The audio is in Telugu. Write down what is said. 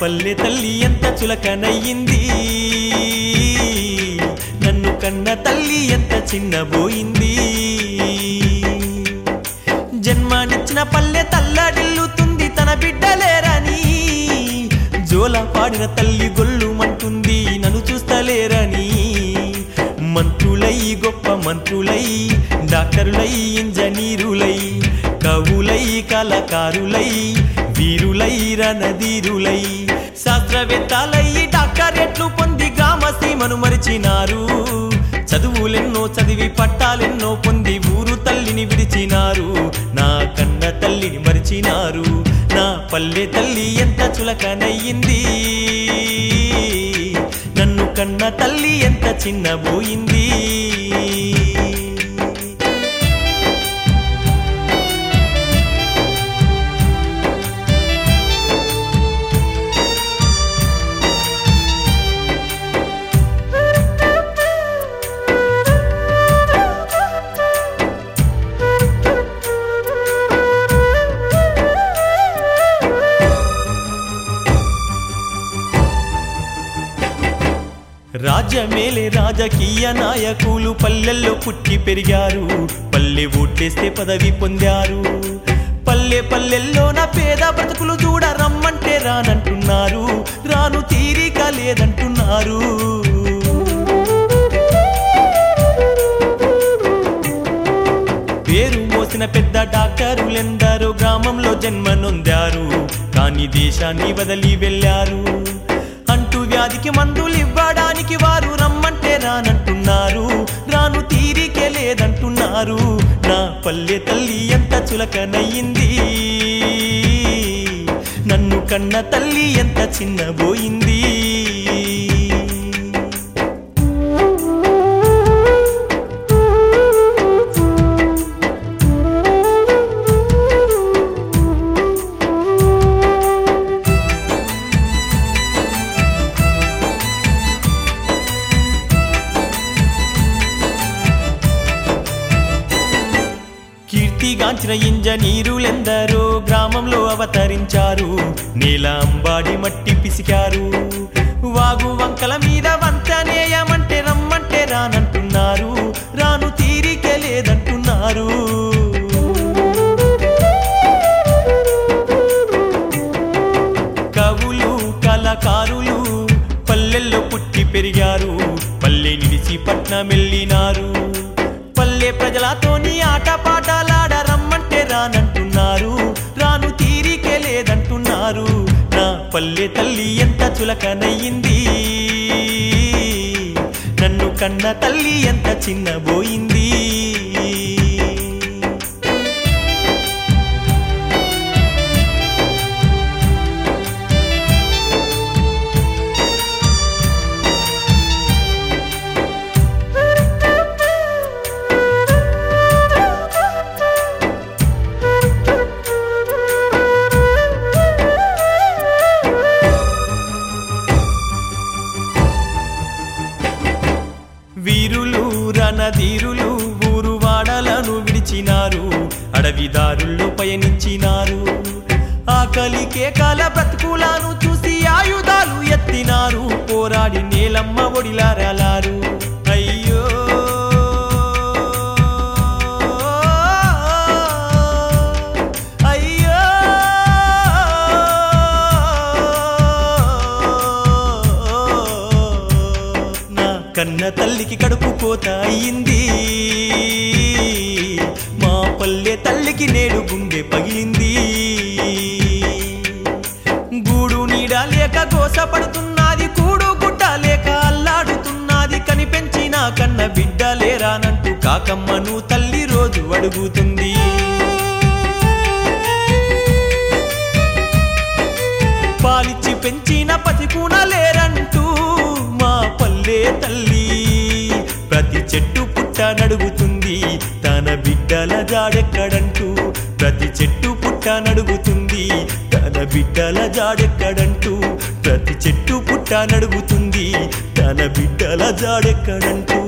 పల్లె తల్లి ఎంత చులకనయ్యింది నన్ను కన్న తల్లి ఎంత చిన్నబోయింది జన్మనిచ్చిన పల్లె తల్లడిల్లుతుంది తన బిడ్డలేరని జోల పాడిన తల్లి గొల్లుమంటుంది నన్ను చూస్తలేరని మంత్రులై గొప్ప మంత్రులై డాక్టరులై ఇంజనీరులై కవులై కళకారులై వీరులై రణధీరులై శాస్త్రవేత్తలై డాక్టరేట్లు పొంది గ్రామ సీమను మరిచినారు చదువులెన్నో చదివి పట్టాలెన్నో పొంది ఊరు తల్లిని విడిచినారు నా కన్న తల్లిని మరిచినారు నా పల్లె తల్లి ఎంత చులకనయ్యింది నన్ను కన్న తల్లి ఎంత చిన్నబోయింది రాజ్యమేలే రాజకీయ నాయకులు పల్లెల్లో పుట్టి పెరిగారు పల్లె ఓటేస్తే పదవి పొందారు పల్లె పల్లెల్లో నా పేద బ్రతుకులు చూడ రమ్మంటే రానంటున్నారు రాను తీరిక లేదంటున్నారు పేరు మోసిన పెద్ద డాక్టరులెందరో గ్రామంలో జన్మనొందారు కానీ దేశాన్ని వదిలి వెళ్ళారు అంటూ వ్యాధికి మందులు ఇవ్వడానికి వారు రమ్మంటే రానంటున్నారు రాను తీరికే లేదంటున్నారు నా పల్లె తల్లి ఎంత చులకనయ్యింది నన్ను కన్న తల్లి ఎంత చిన్నబోయింది కీర్తిగాంచిన ఇంజనీరులెందరో గ్రామంలో అవతరించారు నేల అంబాడి మట్టి పిసికారు వాగు వంకల మీద వంతనేయమంటే రమ్మంటే రానంటున్నారు రాను తీరికే లేదంటున్నారు కవులు కళకారులు పల్లెల్లో పుట్టి పెరిగారు పల్లె నిలిచి పట్నం వెళ్ళినారు పల్లె ప్రజలతోని ఆట పాటలాడ రమ్మంటే రానంటున్నారు రాను తీరికే లేదంటున్నారు నా పల్లె తల్లి ఎంత చులకనయ్యింది నన్ను కన్న తల్లి ఎంత చిన్నబోయింది వీరులు రణధీరులు ఊరు వాడలను విడిచినారు అడవిదారుల్లో పయనించినారు ఆకలి కేకాల బ్రతుకులను చూసి ఆయుధాలు ఎత్తినారు పోరాడి నేలమ్మ ఒడిలారలారు అయ్యో అయ్యో నా కన్న తల్లికి కడుపు కోత అయింది మా పల్లె తల్లికి నేడు గుండె పగిలింది గూడు నీడ లేక గోసపడుతున్నది కూడు గుడ్డ లేక అల్లాడుతున్నది కనిపెంచిన కన్న బిడ్డ లేరానంటూ కాకమ్మను తల్లి రోజు అడుగుతుంది పాలిచ్చి పెంచిన పసికూన లేరంటూ మా పల్లె తల్లి ప్రతి చెట్టు పుట్ట నడుగుతుంది తన బిడ్డల జాడెక్కడంటూ ప్రతి చెట్టు పుట్ట నడుగుతుంది తన బిడ్డల జాడెక్కడంటూ ప్రతి చెట్టు పుట్ట నడుగుతుంది తన బిడ్డల జాడెక్కడంటూ